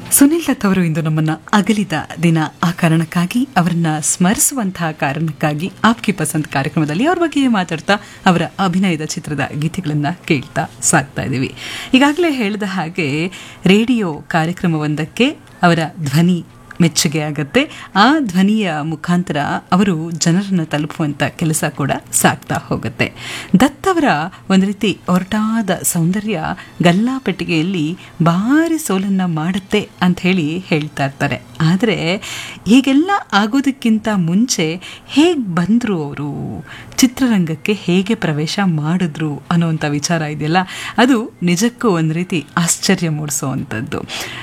ಸುನಿಲ್ ದತ್ ಅವರು ಇಂದು ನಮ್ಮನ್ನ ಅಗಲಿದ ದಿನ ಆ ಕಾರಣಕ್ಕಾಗಿ ಅವರನ್ನ ಸ್ಮರಿಸುವಂತಹ ಕಾರಣಕ್ಕಾಗಿ ಆಪ್ಕಿ ಪಸಂದ್ ಕಾರ್ಯಕ್ರಮದಲ್ಲಿ ಅವ್ರ ಬಗ್ಗೆ ಮಾತಾಡ್ತಾ ಅವರ ಅಭಿನಯದ ಚಿತ್ರದ ಗೀತೆಗಳನ್ನ ಕೇಳ್ತಾ ಸಾಕ್ತಾ ಇದ್ದೀವಿ ಈಗಾಗಲೇ ಹೇಳಿದ ಹಾಗೆ ರೇಡಿಯೋ ಕಾರ್ಯಕ್ರಮವೊಂದಕ್ಕೆ ಅವರ ಧ್ವನಿ ಮೆಚ್ಚುಗೆ ಆಗತ್ತೆ ಆ ಧ್ವನಿಯ ಮುಖಾಂತರ ಅವರು ಜನರನ್ನು ತಲುಪುವಂಥ ಕೆಲಸ ಕೂಡ ಸಾಗ್ತಾ ಹೋಗುತ್ತೆ ದತ್ ಅವರ ಒಂದು ರೀತಿ ಹೊರಟಾದ ಸೌಂದರ್ಯ ಗಲ್ಲಾಪೆಟ್ಟಿಗೆಯಲ್ಲಿ ಭಾರಿ ಸೋಲನ್ನು ಮಾಡುತ್ತೆ ಅಂತ ಹೇಳಿ ಹೇಳ್ತಾ ಇರ್ತಾರೆ ಆದರೆ ಹೀಗೆಲ್ಲ ಆಗೋದಕ್ಕಿಂತ ಮುಂಚೆ ಹೇಗೆ ಬಂದರು ಅವರು ಚಿತ್ರರಂಗಕ್ಕೆ ಹೇಗೆ ಪ್ರವೇಶ ಮಾಡಿದ್ರು ಅನ್ನೋವಂಥ ವಿಚಾರ ಇದೆಯಲ್ಲ ಅದು ನಿಜಕ್ಕೂ ಒಂದು ರೀತಿ ಆಶ್ಚರ್ಯ ಮೂಡಿಸೋವಂಥದ್ದು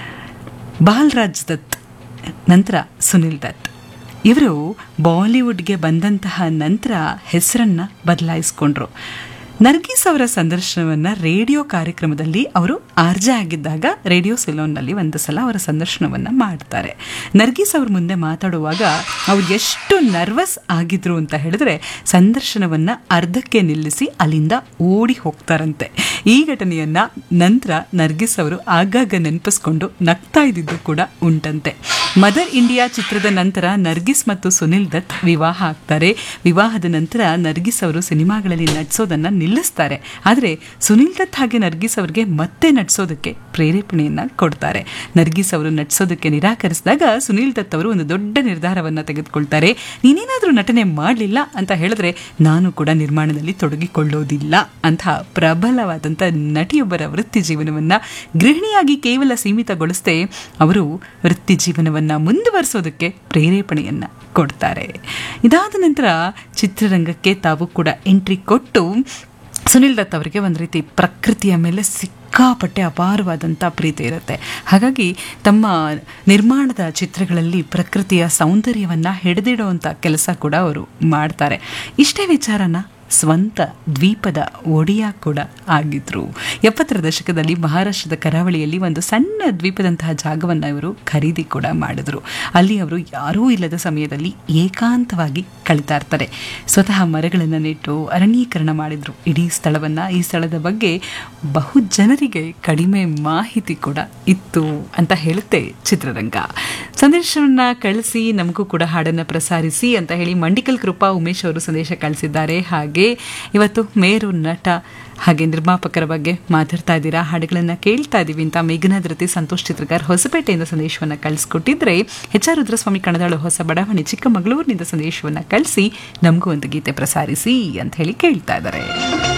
ಬಾಲ್ರಾಜ್ ದತ್ ನಂತರ ಸುನಿಲ್ ದತ್ ಇವರು ಬಾಲಿವುಡ್ಗೆ ಬಂದಂತಹ ನಂತರ ಹೆಸರನ್ನ ಬದಲಾಯಿಸ್ಕೊಂಡ್ರು ನರ್ಗೀಸ್ ಅವರ ಸಂದರ್ಶನವನ್ನು ರೇಡಿಯೋ ಕಾರ್ಯಕ್ರಮದಲ್ಲಿ ಅವರು ಆರ್ಜೆ ಆಗಿದ್ದಾಗ ರೇಡಿಯೋ ಸಿಲೋನ್ನಲ್ಲಿ ಒಂದು ಸಲ ಅವರ ಸಂದರ್ಶನವನ್ನು ಮಾಡ್ತಾರೆ ನರ್ಗೀಸ್ ಅವ್ರ ಮುಂದೆ ಮಾತಾಡುವಾಗ ಅವ್ರು ಎಷ್ಟು ನರ್ವಸ್ ಆಗಿದ್ರು ಅಂತ ಹೇಳಿದ್ರೆ ಸಂದರ್ಶನವನ್ನು ಅರ್ಧಕ್ಕೆ ನಿಲ್ಲಿಸಿ ಅಲ್ಲಿಂದ ಓಡಿ ಹೋಗ್ತಾರಂತೆ ಈ ಘಟನೆಯನ್ನ ನಂತರ ನರ್ಗಿಸ್ ಅವರು ಆಗಾಗ ನೆನಪಿಸ್ಕೊಂಡು ನಗ್ತಾ ಇದ್ದಿದ್ದು ಕೂಡ ಉಂಟಂತೆ ಮದರ್ ಇಂಡಿಯಾ ಚಿತ್ರದ ನಂತರ ನರ್ಗಿಸ್ ಮತ್ತು ಸುನಿಲ್ ದತ್ ವಿವಾಹ ಆಗ್ತಾರೆ ವಿವಾಹದ ನಂತರ ನರ್ಗಿಸ್ ಅವರು ಸಿನಿಮಾಗಳಲ್ಲಿ ನಟಿಸೋದನ್ನ ನಿಲ್ಲಿಸ್ತಾರೆ ಆದರೆ ಸುನಿಲ್ ದತ್ ಹಾಗೆ ನರ್ಗಿಸ್ ಅವರಿಗೆ ಮತ್ತೆ ನಟಿಸೋದಕ್ಕೆ ಪ್ರೇರೇಪಣೆಯನ್ನ ಕೊಡ್ತಾರೆ ನರ್ಗಿಸ್ ಅವರು ನಟಿಸೋದಕ್ಕೆ ನಿರಾಕರಿಸಿದಾಗ ಸುನಿಲ್ ದತ್ ಅವರು ಒಂದು ದೊಡ್ಡ ನಿರ್ಧಾರವನ್ನ ತೆಗೆದುಕೊಳ್ತಾರೆ ನೀನೇನಾದರೂ ನಟನೆ ಮಾಡಲಿಲ್ಲ ಅಂತ ಹೇಳಿದ್ರೆ ನಾನು ಕೂಡ ನಿರ್ಮಾಣದಲ್ಲಿ ತೊಡಗಿಕೊಳ್ಳೋದಿಲ್ಲ ಅಂತ ಪ್ರಬಲವಾದಂಥ ನಟಿಯೊಬ್ಬರ ವೃತ್ತಿ ಜೀವನವನ್ನ ಗೃಹಿಣಿಯಾಗಿ ಕೇವಲ ಸೀಮಿತಗೊಳಿಸದೆ ಅವರು ವೃತ್ತಿ ಜೀವನವನ್ನ ಮುಂದುವರಿಸೋದಕ್ಕೆ ಪ್ರೇರೇಪಣೆಯನ್ನ ಕೊಡ್ತಾರೆ ಇದಾದ ನಂತರ ಚಿತ್ರರಂಗಕ್ಕೆ ತಾವು ಕೂಡ ಎಂಟ್ರಿ ಕೊಟ್ಟು ಸುನಿಲ್ ದತ್ ಅವರಿಗೆ ಒಂದು ರೀತಿ ಪ್ರಕೃತಿಯ ಮೇಲೆ ಸಿಕ್ಕಾಪಟ್ಟೆ ಅಪಾರವಾದಂಥ ಪ್ರೀತಿ ಇರುತ್ತೆ ಹಾಗಾಗಿ ತಮ್ಮ ನಿರ್ಮಾಣದ ಚಿತ್ರಗಳಲ್ಲಿ ಪ್ರಕೃತಿಯ ಸೌಂದರ್ಯವನ್ನು ಹಿಡಿದಿಡುವಂಥ ಕೆಲಸ ಕೂಡ ಅವರು ಮಾಡ್ತಾರೆ ಇಷ್ಟೇ ವಿಚಾರನ ಸ್ವಂತ ದ್ವೀಪದ ಒಡಿಯಾ ಕೂಡ ಆಗಿದ್ರು ಎಪ್ಪತ್ತರ ದಶಕದಲ್ಲಿ ಮಹಾರಾಷ್ಟ್ರದ ಕರಾವಳಿಯಲ್ಲಿ ಒಂದು ಸಣ್ಣ ದ್ವೀಪದಂತಹ ಜಾಗವನ್ನು ಇವರು ಖರೀದಿ ಕೂಡ ಮಾಡಿದ್ರು ಅಲ್ಲಿ ಅವರು ಯಾರೂ ಇಲ್ಲದ ಸಮಯದಲ್ಲಿ ಏಕಾಂತವಾಗಿ ಕಳಿತಾ ಇರ್ತಾರೆ ಸ್ವತಃ ಮರಗಳನ್ನು ನೆಟ್ಟು ಅರಣ್ಯೀಕರಣ ಮಾಡಿದ್ರು ಇಡೀ ಸ್ಥಳವನ್ನ ಈ ಸ್ಥಳದ ಬಗ್ಗೆ ಬಹು ಜನರಿಗೆ ಕಡಿಮೆ ಮಾಹಿತಿ ಕೂಡ ಇತ್ತು ಅಂತ ಹೇಳುತ್ತೆ ಚಿತ್ರರಂಗ ಸಂದೇಶವನ್ನ ಕಳಿಸಿ ನಮಗೂ ಕೂಡ ಹಾಡನ್ನು ಪ್ರಸಾರಿಸಿ ಅಂತ ಹೇಳಿ ಮಂಡಿಕಲ್ ಕೃಪಾ ಉಮೇಶ್ ಅವರು ಸಂದೇಶ ಕಳಿಸಿದ್ದಾರೆ ಹಾಗೆ ಇವತ್ತು ಮೇರು ನಟ ಹಾಗೆ ನಿರ್ಮಾಪಕರ ಬಗ್ಗೆ ಮಾತಾಡ್ತಾ ಇದ್ದೀರಾ ಹಾಡುಗಳನ್ನು ಕೇಳ್ತಾ ಇದ್ದೀವಿ ಅಂತ ಮೇಘನಾದ್ರತಿ ಸಂತೋಷ್ ಚಿತ್ರಗಾರ್ ಹೊಸಪೇಟೆಯಿಂದ ಸಂದೇಶವನ್ನು ಕಳಿಸ್ಕೊಟ್ಟಿದ್ರೆ ಎಚ್ ಆರ್ ರುದ್ರಸ್ವಾಮಿ ಕಣದಾಳು ಹೊಸ ಬಡಾವಣೆ ಚಿಕ್ಕಮಗಳೂರಿನಿಂದ ಸಂದೇಶವನ್ನು ಕಳಿಸಿ ನಮಗೂ ಒಂದು ಗೀತೆ ಪ್ರಸಾರಿಸಿ ಅಂತ ಹೇಳಿ ಕೇಳ್ತಾ ಇದ್ದಾರೆ